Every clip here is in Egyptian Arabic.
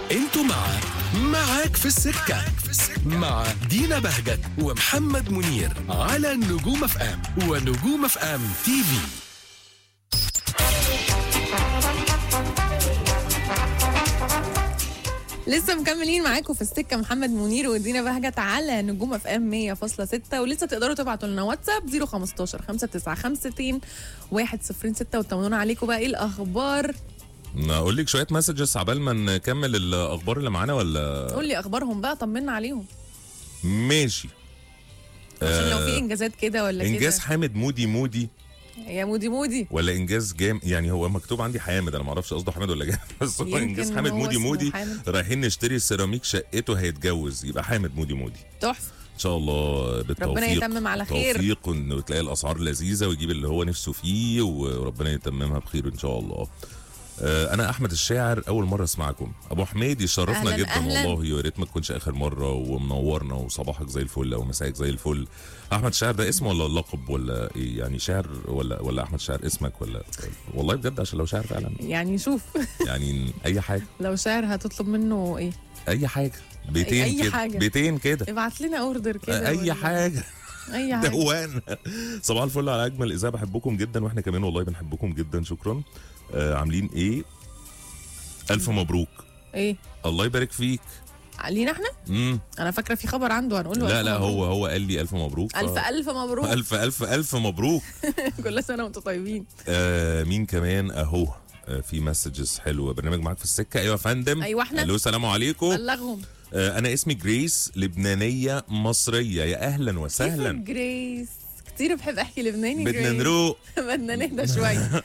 انتوا مع معاك في السكة مع دينا بهجت ومحمد منير على نجوم اف ام ونجوم اف ام تي في لسه مكملين معاكم في السكه محمد منير ودينا بهجت على نجوم اف ام 100.6 ولسه تقدروا تبعتوا لنا واتساب 015 595 106 وتطمنونا عليكم بقى ايه الاخبار اقول لك شويه مسجز عبال ما نكمل الاخبار اللي معانا ولا قول لي اخبارهم بقى طمنا عليهم ماشي عشان لو آه، في انجازات كده ولا كده انجاز حامد مودي مودي يا مودي مودي ولا انجاز جام يعني هو مكتوب عندي حامد انا ما اعرفش قصده حامد ولا جامد بس هو يمكن انجاز حامد هو مودي اسمه مودي حامد. رايحين نشتري سيراميك شقته هيتجوز يبقى حامد مودي مودي تحفه ان شاء الله بالتوفيق ربنا يتمم على خير. توفيق وانه تلاقي الاسعار لذيذه ويجيب اللي هو نفسه فيه وربنا يتممها بخير ان شاء الله آه، انا احمد الشاعر اول مره اسمعكم ابو حميد يشرفنا أهلاً، جدا أهلاً. والله ويا ريت ما تكونش اخر مره ومنورنا وصباحك زي الفل او مساك زي الفل احمد الشاعر ده اسم ولا لقب ولا ايه يعني شاعر ولا ولا احمد الشاعر اسمك ولا والله بجد عشان لو شاعر فعلا يعني شوف يعني اي حاجه لو شاعر هتطلب منه ايه اي حاجه بيتين أي كده حاجة. بيتين كده ابعت لنا اوردر كده اي ولا- حاجه اي حاجه دوان صباح الفل على اجمل اذاعه بحبكم جدا واحنا كمان والله بنحبكم جدا شكرا آه عاملين ايه الف مبروك ايه الله يبارك فيك لينا احنا مم. انا فاكره في خبر عنده هنقول له لا ألف لا مبروك. هو هو قال لي الف مبروك الف ف- الف مبروك الف الف الف مبروك كل سنه وانتم طيبين آه مين كمان اهو آه في مسجز حلوه برنامج معاك في السكه ايوه يا فندم أيوة إحنا. الو السلام عليكم بلغهم آه انا اسمي جريس لبنانيه مصريه يا اهلا كيفك وسهلا جريس كتير بحب احكي لبناني بدنا جريس. نروق بدنا نهدى شويه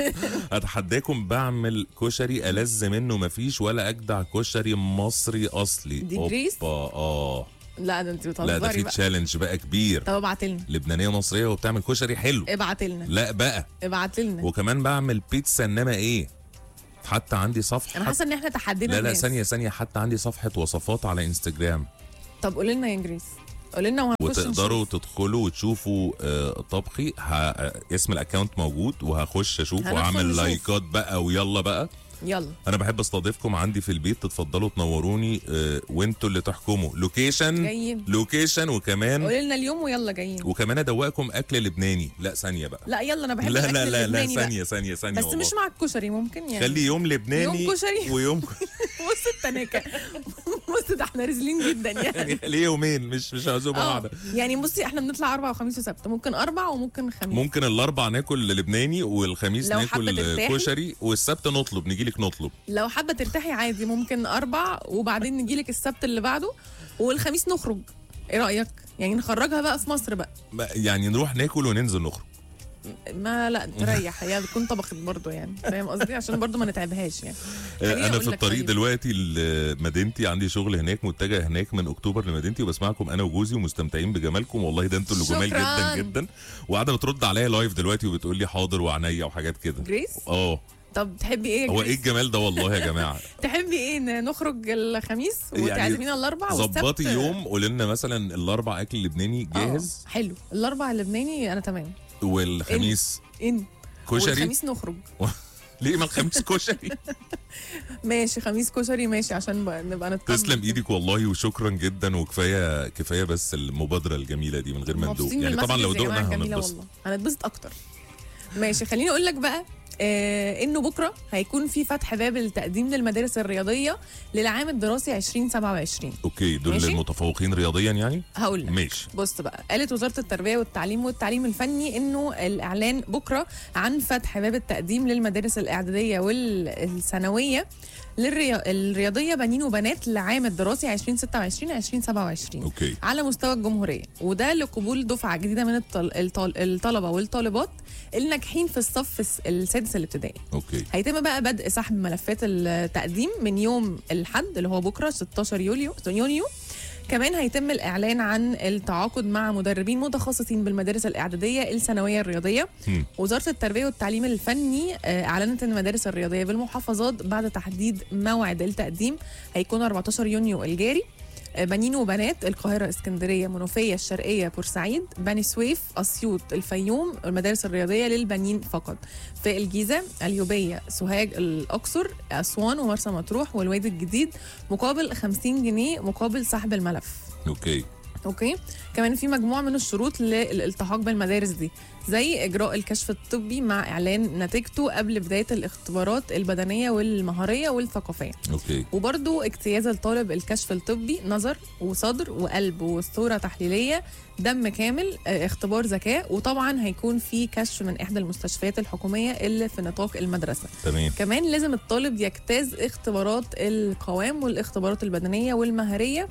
اتحداكم بعمل كشري ألذ منه مفيش ولا اجدع كشري مصري اصلي دي جريس؟ أوبا، اه لا ده انت لا بتهزري ده في بقى تشالنج بقى كبير طب ابعت لنا لبنانيه مصريه وبتعمل كشري حلو ابعت لنا لا بقى ابعت لنا وكمان بعمل بيتزا انما ايه حتى عندي صفحه انا حاسه ان احنا تحدينا لا لا الناس. ثانيه ثانيه حتى عندي صفحه وصفات على انستجرام طب قولي لنا يا جريس قولي لنا وهنخش وتقدروا نشوف. تدخلوا وتشوفوا آه، طبخي ه... اسم الاكونت موجود وهخش اشوف هندخل واعمل نشوف. لايكات بقى ويلا بقى يلا انا بحب استضيفكم عندي في البيت تتفضلوا تنوروني آه، وانتوا اللي تحكموا لوكيشن جايين لوكيشن وكمان قولي لنا اليوم ويلا جايين وكمان ادوقكم اكل لبناني لا ثانيه بقى لا يلا انا بحب لا الأكل لا لا لا اللبناني بقى. ثانيه ثانيه ثانيه بس والله. مش مع الكشري ممكن يعني خلي يوم لبناني يوم كشري. ويوم بص التناكه بص ده احنا رزلين جدا يعني يعني ليه يومين مش مش عزومه اه واحده يعني بصي احنا بنطلع اربع وخميس وسبت ممكن اربع وممكن خميس ممكن الاربع ناكل لبناني والخميس لو حابة ناكل ترتاحي. كشري والسبت نطلب نجي لك نطلب لو حابه ترتاحي عادي ممكن اربع وبعدين نجيلك السبت اللي بعده والخميس نخرج ايه رايك يعني نخرجها بقى في مصر بقى ما- يعني نروح ناكل وننزل نخرج ما لا تريح هي بتكون طبخت برضه يعني فاهم قصدي عشان برضه ما نتعبهاش يعني خليني انا أقول في لك الطريق طيب. دلوقتي لمدينتي عندي شغل هناك متجه هناك من اكتوبر لمدينتي وبسمعكم انا وجوزي ومستمتعين بجمالكم والله ده انتوا اللي جمال شكراً. جدا جدا وقاعده بترد عليا لايف دلوقتي وبتقول لي حاضر وعينيا وحاجات كده جريس اه طب تحبي ايه يا هو ايه جريس؟ الجمال ده والله يا جماعه تحبي ايه ن- نخرج الخميس يعني وتعزمينا الاربع والسبت ظبطي يوم قولي لنا مثلا الاربع اكل لبناني آه، جاهز حلو الاربع اللبناني انا تمام والخميس ان كشري والخميس نخرج ليه ما الخميس كشري ماشي خميس كشري ماشي عشان بقى نبقى نطمن تسلم ايدك والله وشكرا جدا وكفايه كفايه بس المبادره الجميله دي من غير ما ندوق مبسوطين يعني طبعا لو بالمسجز يا جماعة دقنا جميلة هنتبسط والله هنتبسط اكتر ماشي خليني اقول لك بقى آه انه بكره هيكون في فتح باب التقديم للمدارس الرياضيه للعام الدراسي 2027 اوكي دول ماشي. المتفوقين رياضيا يعني هقول لك ماشي بص بقى قالت وزاره التربيه والتعليم والتعليم الفني انه الاعلان بكره عن فتح باب التقديم للمدارس الاعداديه والثانويه للرياضيه بنين وبنات لعام الدراسي 2026 2027 اوكي على مستوى الجمهوريه وده لقبول دفعه جديده من الطل... الطل... الطلبه والطالبات الناجحين في الصف الس- السادس الابتدائي اوكي هيتم بقى بدء سحب ملفات التقديم من يوم الحد اللي هو بكره 16 يوليو يونيو كمان هيتم الإعلان عن التعاقد مع مدربين متخصصين بالمدارس الإعدادية الثانوية الرياضية هم. وزارة التربية والتعليم الفني آه، أعلنت أن المدارس الرياضية بالمحافظات بعد تحديد موعد التقديم هيكون 14 يونيو الجاري آه، بنين وبنات القاهره اسكندريه منوفيه الشرقيه بورسعيد بني سويف اسيوط الفيوم المدارس الرياضيه للبنين فقط في الجيزه اليوبيه سوهاج الاقصر اسوان ومرسى مطروح والوادي الجديد مقابل 50 جنيه مقابل سحب الملف اوكي اوكي كمان في مجموعه من الشروط للالتحاق بالمدارس دي زي اجراء الكشف الطبي مع اعلان نتيجته قبل بدايه الاختبارات البدنيه والمهاريه والثقافيه اوكي وبرضو اجتياز الطالب الكشف الطبي نظر وصدر وقلب وصوره تحليليه دم كامل آه، اختبار ذكاء وطبعا هيكون في كشف من احدى المستشفيات الحكوميه اللي في نطاق المدرسه تمام كمان لازم الطالب يجتاز اختبارات القوام والاختبارات البدنيه والمهاريه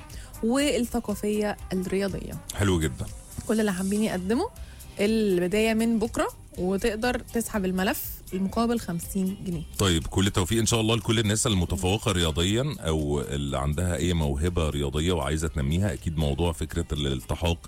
والثقافيه الرياضيه حلو جدا كل اللي حابين يقدموا البدايه من بكره وتقدر تسحب الملف المقابل 50 جنيه طيب كل التوفيق ان شاء الله لكل الناس المتفوقه رياضيا او اللي عندها اي موهبه رياضيه وعايزه تنميها اكيد موضوع فكره الالتحاق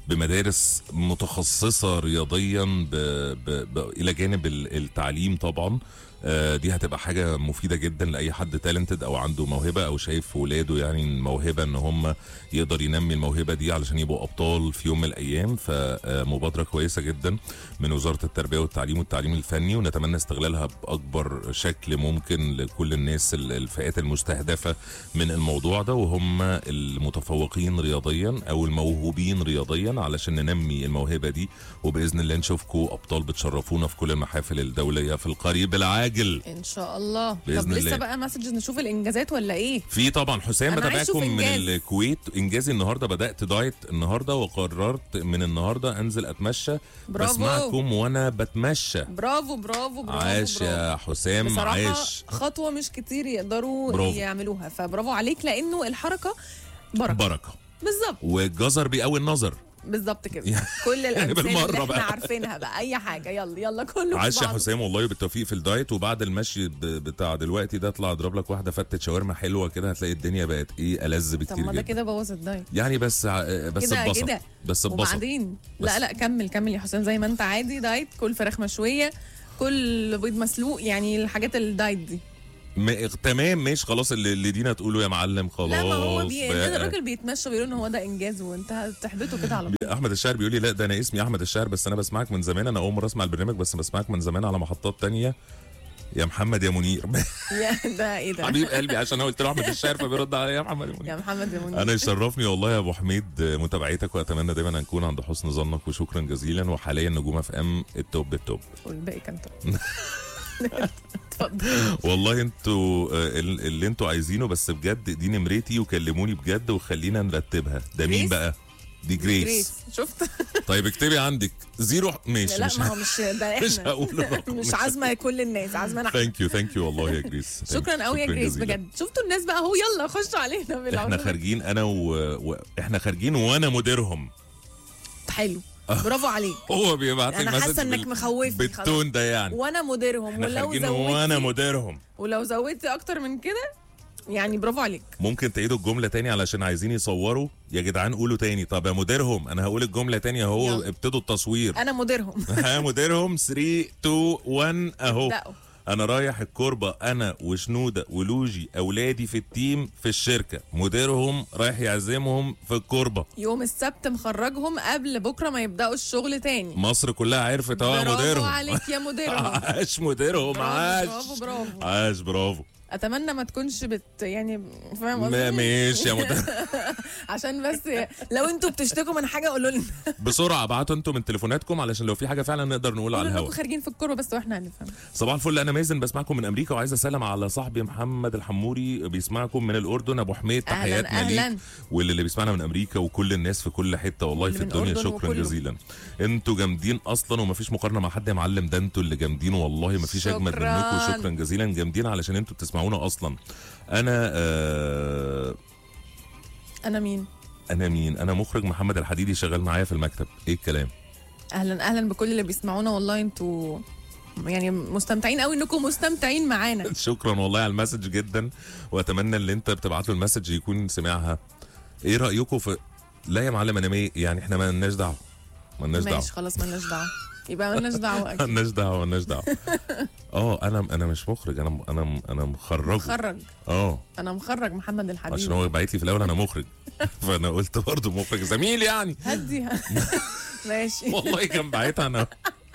بمدارس متخصصه رياضيا ب... ب... ب... الى جانب ال- التعليم طبعا آه، دي هتبقى حاجه مفيده جدا لاي حد تالنتد او عنده موهبه او شايف في ولاده يعني موهبه ان هم يقدر ينمي الموهبه دي علشان يبقوا ابطال في يوم من الايام فمبادره كويسه جدا من وزاره التربيه والتعليم والتعليم الفني ونتمنى استغلالها باكبر شكل ممكن لكل الناس ال- الفئات المستهدفه من الموضوع ده وهم المتفوقين رياضيا او الموهوبين رياضيا علشان ننمي الموهبه دي وباذن الله نشوفكم ابطال بتشرفونا في كل المحافل الدوليه في القريب العاجل ان شاء الله بإذن طب لسه الله. بقى مسجز نشوف الانجازات ولا ايه في طبعا حسام أنا عايز أشوف بتابعكم من إنجاز. الكويت انجازي النهارده بدات دايت النهارده وقررت من النهارده انزل اتمشى برافو. بسمعكم وانا بتمشى برافو برافو برافو عاش برافو. يا حسام بصراحة عاش خطوة مش كتير يقدروا برافو. يعملوها فبرافو عليك لأنه الحركة بركة بركه بالظبط والجزر بيقوي النظر بالظبط كده يعني كل الأمثال بالمرة اللي احنا بقى. عارفينها بقى أي حاجة يلا يلا كله في عاش يا بعضه. حسام والله بالتوفيق في الدايت وبعد المشي ب- بتاع دلوقتي ده اطلع اضرب لك واحده فتة شاورما حلوه كده هتلاقي الدنيا بقت ايه ألذ طب بكتير ما ده جدا كده بوظ الدايت يعني بس ع- بس كده اتبسط كده. بس اتبسط وبعدين بس. لا لا كمل كمل يا حسام زي ما انت عادي دايت كل فراخ مشوية كل بيض مسلوق يعني الحاجات الدايت دي م... تمام ماشي خلاص اللي, اللي دينا تقوله يا معلم خلاص لا ما هو بي... بقى. الراجل بيتمشى بيقول ان هو ده انجاز وانت هتحبطه كده على طول احمد الشاعر بيقول لي لا ده انا اسمي احمد الشاعر بس انا بسمعك من زمان انا اول مره اسمع البرنامج بس بسمعك من زمان على محطات تانية يا محمد يا منير يا ده ايه ده حبيب قلبي عشان انا قلت له احمد الشاعر فبيرد عليا يا محمد يا منير يا محمد يا منير انا يشرفني والله يا ابو حميد متابعتك واتمنى دايما نكون عند حسن ظنك وشكرا جزيلا وحاليا نجوم اف ام التوب التوب والباقي كان طب اتفضل والله انتوا آه، ال- اللي انتوا عايزينه بس بجد دي نمرتي وكلموني بجد وخلينا نرتبها ده مين جريس؟ بقى دي جريس, جريس شفت طيب اكتبي عندك زيرو ماشي لا مش ما هو مش ده مش احنا هقول الرقم مش عازمه كل الناس عازمه انا ثانك يو ثانك يو والله يا جريس Thank you. شكرا قوي يا شكراً جريس جزيلاً. بجد شفتوا الناس بقى اهو يلا خشوا علينا احنا بالعروض خارجين انا و... و... احنا خارجين وانا مديرهم حلو برافو عليك هو بيبعت لي انا المسج حاسه انك بال- مخوفني خلاص. بالتون ده يعني وانا مديرهم احنا ولو خارجين وانا زودتي مديرهم ولو زودتي اكتر من كده يعني برافو عليك ممكن تعيدوا الجمله تاني علشان عايزين يصوروا يا جدعان قولوا تاني طب يا مديرهم انا هقول الجمله تاني اهو يلا. ابتدوا التصوير انا مديرهم ها مديرهم 3 2 1 اهو بدأوا. انا رايح الكوربه انا وشنوده ولوجي اولادي في التيم في الشركه مديرهم رايح يعزمهم في الكوربه يوم السبت مخرجهم قبل بكره ما يبداوا الشغل تاني مصر كلها عرفت اهو يا برافو مديرهم عليك يا مديرهم عاش مديرهم برافو عاش برافو برافو عاش برافو اتمنى ما تكونش بت يعني فاهم ما- قصدي ماشي يا مدير عشان بس لو انتوا بتشتكوا من حاجه قولوا لنا بسرعه ابعتوا انتوا من تليفوناتكم علشان لو في حاجه فعلا نقدر نقول على قولوا الهواء انكم خارجين في الكوره بس واحنا هنفهم صباح الفل انا مازن بسمعكم من امريكا وعايز اسلم على صاحبي محمد الحموري بيسمعكم من الاردن ابو حميد أهلاً، تحياتنا أهلاً. ليك واللي اللي بيسمعنا من امريكا وكل الناس في كل حته والله واللي في من الدنيا الأردن شكرا وكله. جزيلا انتوا جامدين اصلا ومفيش مقارنه مع حد يا معلم ده انتوا اللي جامدين والله مفيش اجمد شكراً. منكم شكرا جزيلا جامدين علشان انتوا بتسمعونا اصلا انا آه انا مين انا مين انا مخرج محمد الحديدي شغال معايا في المكتب ايه الكلام اهلا اهلا بكل اللي بيسمعونا والله انتوا يعني مستمتعين قوي انكم مستمتعين معانا شكرا والله على المسج جدا واتمنى اللي انت بتبعت له المسج يكون سمعها ايه رايكم في لا يا معلم انا مي... يعني احنا ما لناش دعوه ما لناش دعوه ماشي خلاص مالناش دعوه يبقى مالناش دعوه اكيد مالناش دعوه مالناش دعوه اه انا انا مش مخرج انا انا انا مخرجه مخرج اه انا مخرج محمد عشان الحبيب هو باعت لي في الاول انا مخرج فانا قلت برضه مخرج زميل يعني هدي ماشي والله كان باعتها انا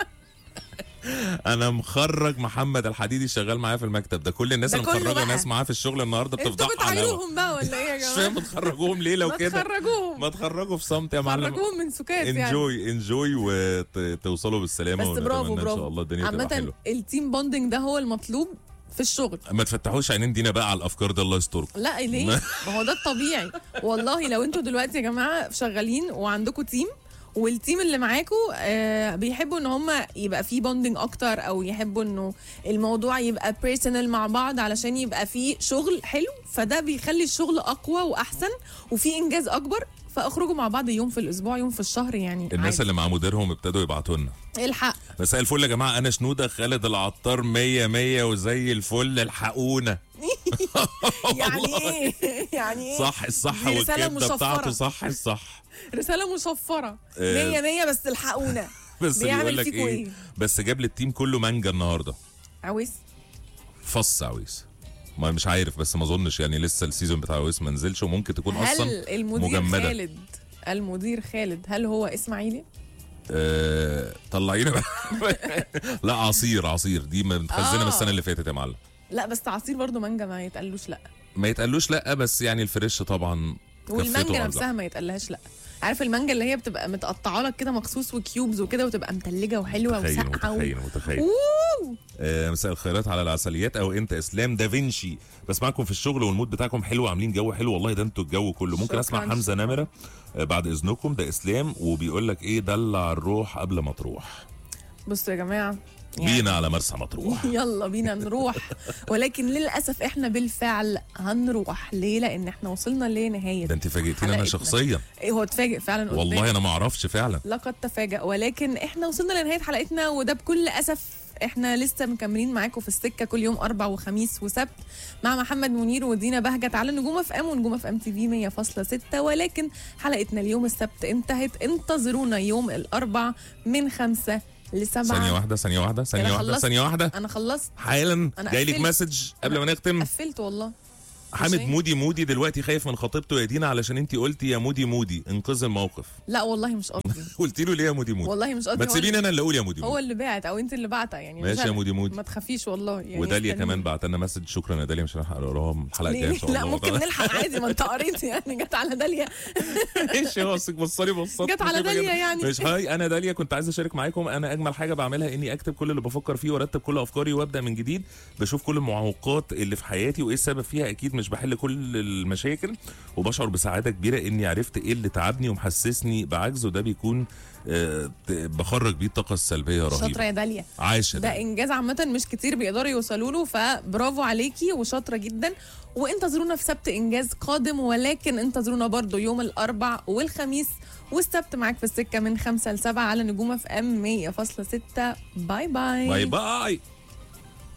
انا مخرج محمد الحديدي شغال معايا في المكتب ده كل الناس ده اللي كله مخرجه بقى. ناس معاه في الشغل النهارده انتوا بتفضحها على الهوا. بتعيروهم بقى ولا ايه يا مش جماعه؟ فاهم بتخرجوهم ليه لو ما كده تخرجوهم ما تخرجوا في صمت يا معلم خرجوهم من سكات يعني انجوي انجوي وتوصلوا بالسلامه بس برافو ونتمنى ان شاء برافو الله الدنيا تبقى عامة حلوه التيم بوندنج ده هو المطلوب في الشغل ما تفتحوش عينين دينا بقى على الافكار دي الله يستركم لا ليه؟ ما هو ده الطبيعي والله لو انتوا دلوقتي يا جماعه شغالين وعندكم تيم والتيم اللي معاكم آه بيحبوا ان هم يبقى فيه بوندنج اكتر او يحبوا انه الموضوع يبقى بيرسونال مع بعض علشان يبقى فيه شغل حلو فده بيخلي الشغل اقوى واحسن وفي انجاز اكبر فاخرجوا مع بعض يوم في الاسبوع يوم في الشهر يعني الناس عادي. اللي مع مديرهم ابتدوا يبعتوا لنا الحق مساء الفل يا جماعه انا شنوده خالد العطار 100 100 وزي الفل الحقونا يعني ايه يعني ايه صح الصح دي رسالة والكبده مشفرة. بتاعته صح الصح رساله مشفره آه. 100 100 بس الحقونا بس بيعمل بيقول لك فيكوا ايه إيه؟ بس جاب للتيم كله مانجا النهارده عويس فص عويس ما مش عارف بس ما اظنش يعني لسه السيزون بتاع عويس ما نزلش وممكن تكون هل اصلا المدير مجمدة. خالد المدير خالد هل هو اسماعيلي؟ آه طلعينا بقى. لا عصير عصير دي متخزنه من آه. السنه اللي فاتت يا معلم لا بس عصير برضو مانجا ما يتقالوش لا ما يتقالوش لا بس يعني الفريش طبعا كفته والمانجا أرجح. نفسها ما يتقالهاش لا عارف المانجا اللي هي بتبقى متقطعه لك كده مخصوص وكيوبز وكده وتبقى متلجه وحلوه متخيل وساقعه و... متخيل متخيل أوه. آه مساء الخيرات على العسليات او انت اسلام دافنشي بسمعكم في الشغل والمود بتاعكم حلو عاملين جو حلو والله ده انتوا الجو كله ممكن شكراً. اسمع حمزه نمره آه بعد اذنكم ده اسلام وبيقول لك ايه دلع الروح قبل ما تروح بصوا يا جماعه يعني بينا على مرسى مطروح يلا بينا نروح ولكن للاسف احنا بالفعل هنروح ليه لان احنا وصلنا لنهايه ده انت فاجئتيني انا حلقتنا. شخصيا إيه هو اتفاجئ فعلا قدامي. والله انا ما اعرفش فعلا لقد تفاجأ ولكن احنا وصلنا لنهاية حلقتنا وده بكل أسف احنا لسه مكملين معاكم في السكة كل يوم أربع وخميس وسبت مع محمد منير ودينا بهجت على نجوم اف ام ونجوم اف ام تي في 100.6 ولكن حلقتنا اليوم السبت انتهت انتظرونا يوم الأربع من خمسة لسبعة ثانيه واحده ثانيه واحده ثانيه أنا واحده خلصت. ثانيه واحده أنا خلصت حالا أنا جاي لك قفلت. مسج قبل ما نختم قفلت والله حامد ماشي. مودي مودي دلوقتي خايف من خطيبته يا دينا علشان انت قلتي يا مودي مودي انقذ الموقف لا والله مش قصدي قلت له ليه يا مودي مودي والله مش قصدي ما هو تسيبيني انا اللي اقول يا مودي هو مودي اللي بعت او انت اللي بعتها يعني مش ماشي يا أنا. مودي مودي ما تخافيش والله يعني وداليا استني. كمان بعت لنا مسج شكرا يا داليا مش هنلحق نقراها الحلقه الجايه ان ليه؟ شاء الله لا ممكن نلحق عادي ما انت قريت يعني جت على داليا ايش يا بصك بصلي بصت جت على داليا يعني. مش هاي انا داليا كنت عايز اشارك معاكم انا اجمل حاجه بعملها اني اكتب كل اللي بفكر فيه وارتب كل افكاري وابدا من جديد بشوف كل المعوقات اللي في حياتي وايه السبب فيها اكيد مش بحل كل المشاكل وبشعر بسعاده كبيره اني عرفت ايه اللي تعبني ومحسسني بعجز وده بيكون آه، ت- بخرج بيه الطاقه السلبيه شاطره رهيبه يا داليا عايشه ده ده انجاز عامه مش كتير بيقدروا يوصلوا له فبرافو عليكي وشاطره جدا وانتظرونا في سبت انجاز قادم ولكن انتظرونا برضو يوم الاربع والخميس والسبت معاك في السكه من خمسة لسبعة على نجوم اف ام 100.6 باي باي باي باي